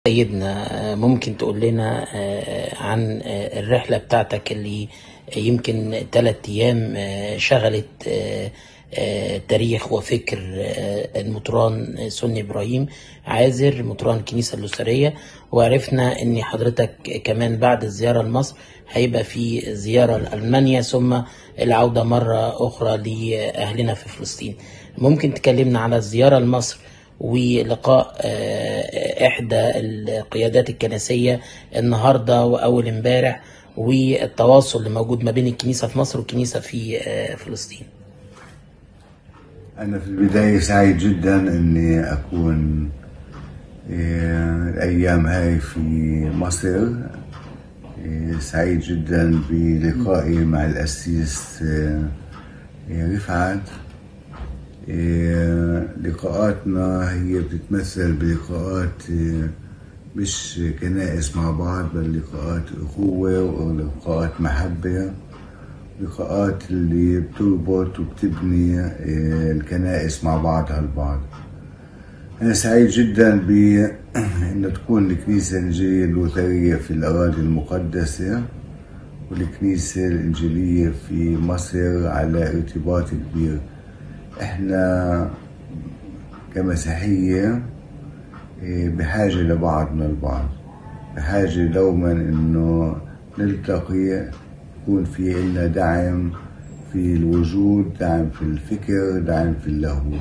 سيدنا ممكن تقول لنا عن الرحلة بتاعتك اللي يمكن ثلاث أيام شغلت تاريخ وفكر المطران سني إبراهيم عازر مطران الكنيسة اللوثرية وعرفنا أن حضرتك كمان بعد الزيارة لمصر هيبقى في زيارة لألمانيا ثم العودة مرة أخرى لأهلنا في فلسطين ممكن تكلمنا على الزيارة لمصر ولقاء احدى القيادات الكنسيه النهارده واول امبارح والتواصل اللي موجود ما بين الكنيسه في مصر والكنيسه في فلسطين. أنا في البداية سعيد جدا إني أكون الأيام هاي في مصر سعيد جدا بلقائي مع الأسيس رفعت لقاءاتنا هي بتتمثل بلقاءات مش كنائس مع بعض بل لقاءات أخوة ولقاءات محبة لقاءات اللي بتربط وبتبني الكنائس مع بعضها البعض أنا سعيد جدا بأن تكون الكنيسة الإنجيلية اللوثرية في الأراضي المقدسة والكنيسة الإنجيلية في مصر على ارتباط كبير احنا كمسيحية بحاجة لبعضنا البعض بحاجة دوما انه نلتقي يكون في لنا دعم في الوجود دعم في الفكر دعم في اللاهوت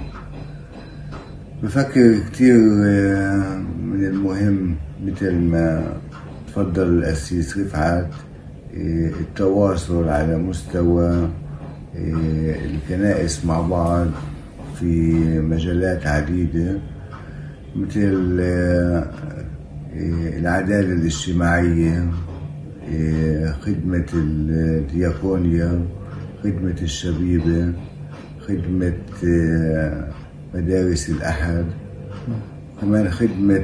بفكر كتير من المهم مثل ما تفضل الأسيس رفعت التواصل على مستوى الكنائس مع بعض في مجالات عديدة مثل العدالة الاجتماعية خدمة الدياقونيا خدمة الشبيبة خدمة مدارس الأحد كمان خدمة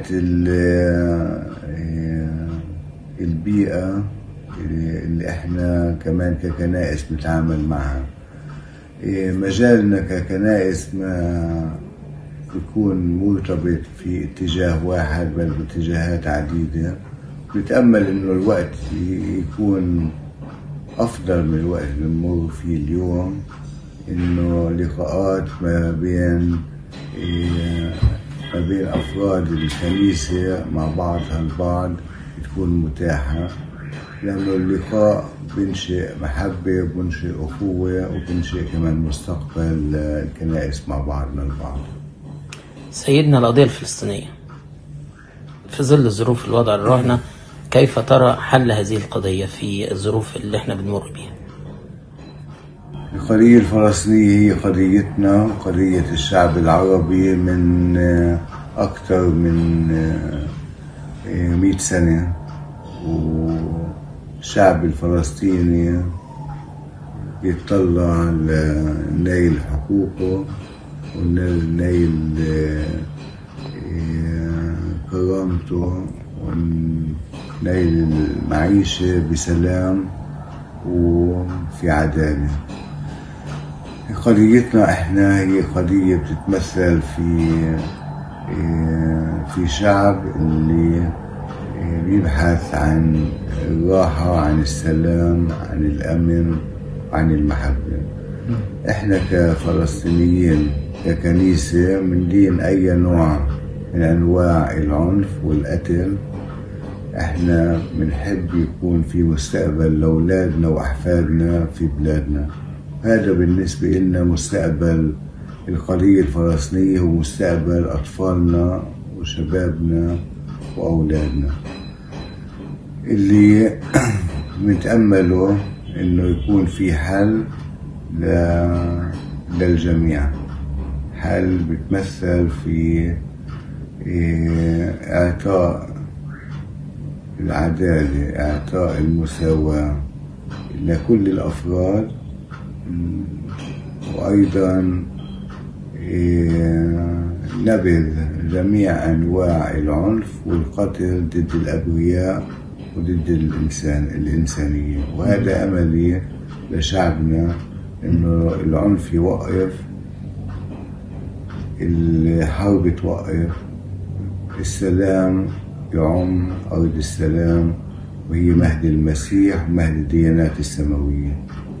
البيئة اللي احنا كمان ككنائس بنتعامل معها مجالنا ككنائس ما بيكون مرتبط في اتجاه واحد بل باتجاهات عديدة بتأمل انه الوقت يكون افضل من الوقت اللي بنمر فيه اليوم انه لقاءات ما بين ما بين افراد الكنيسة مع بعضها البعض تكون متاحة لأنه اللقاء بينشئ محبة وبينشئ أخوة وبينشئ كمان مستقبل الكنائس مع بعضنا البعض سيدنا القضية الفلسطينية في ظل الظروف الوضع الراهنة كيف ترى حل هذه القضية في الظروف اللي احنا بنمر بيها القضية الفلسطينية هي قضيتنا قضية الشعب العربي من أكثر من مئة سنة والشعب الفلسطيني بيطلع لنيل حقوقه ونيل كرامته ونيل المعيشة بسلام وفي عدالة قضيتنا احنا هي قضية بتتمثل في في شعب اللي بيبحث عن الراحة عن السلام عن الأمن عن المحبة احنا كفلسطينيين ككنيسة من دين أي نوع من أنواع العنف والقتل احنا بنحب يكون في مستقبل لأولادنا وأحفادنا في بلادنا هذا بالنسبة لنا مستقبل القضية الفلسطينية ومستقبل أطفالنا وشبابنا وأولادنا اللي بنتأمله إنه يكون في حل للجميع حل بتمثل في إعطاء العدالة إعطاء المساواة لكل الأفراد وأيضا نبذ جميع أنواع العنف والقتل ضد الأبرياء وضد الإنسان الإنسانية وهذا أملي لشعبنا إنه العنف يوقف الحرب توقف السلام يعم أرض السلام وهي مهد المسيح ومهد الديانات السماوية